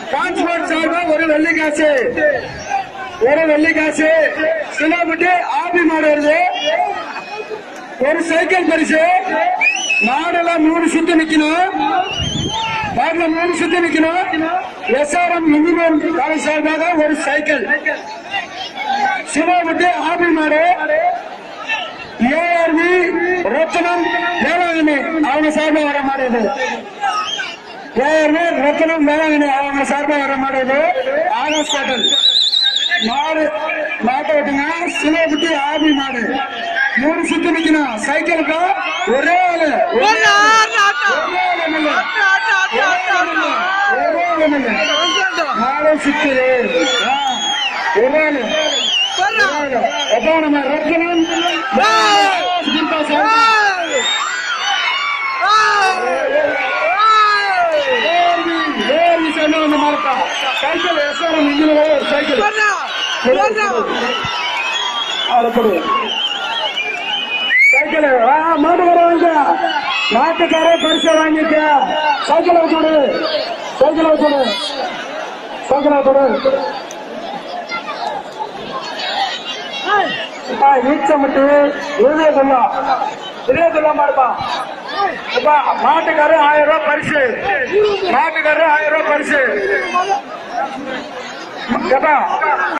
Transport சார்பா ஒரு வெள்ளி காசு ஒரு வெள்ளி காசு சிலபட்டு ஆபி மாடு வருது ஒரு சைக்கிள் பரிசு மாடெல்லாம் மூணு சுத்து நிக்கணும் மாடுல மூணு சுத்து நிக்கணும் எஸ்ஆர்எம் இன்ஜினியரிங் காலேஜ் சார்பாக ஒரு சைக்கிள் சிவபட்டு ஆபி மாடு ஏஆர்வி ரத்தனம் வேளாங்கண்ணி அவங்க சார்பா வர மாடு இது ஏஆர்வி ரத்தனம் வேளாங்கண்ணி அவங்க சார்பா வர மாடு இது ஆகாஷ் ஹோட்டல் மாடு மாட்டை விட்டுங்க சிவபுட்டி ஆபி மாடு மூணு சுத்து நிக்கணும் சைக்கிளுக்கு ஒரே ஆளு ஒரே ஆளு. ஒரே ஆளு நில்லு. ஒரே ஆளு நில்லு. ஒரே ஆளு நில்லு. நாலு சுத்து ஆ, ஒரே ஆளு ஒரே ஆளு. எப்போ நம்ம ரத்தனம் ஜிம்பா சார் ஏர்வி ஏர்வி சொன்ன வந்து மாறுப்பா சைக்கிள் எஸ்ஆர்எம் இன்ஜினியர் ஒரு சைக்கிள் அறுப்படு சைக்கிள் ஆ மாட்டுக்கார வாங்க நாட்டுக்கார பரிசை வாங்கிக்க சைக்கிள் வச்சுடு சைக்கிள் வச்சுடு சைக்கிள் வச்சுடு ஈச்சமட்டு இதயதுல்லா இதயதுல்லா மாடுப்பா அப்பா மாட்டுக்காரு ஆயிரம் ரூபாய் பரிசு மாட்டுக்காரு ஆயிரம் ரூபாய் பரிசு எப்பா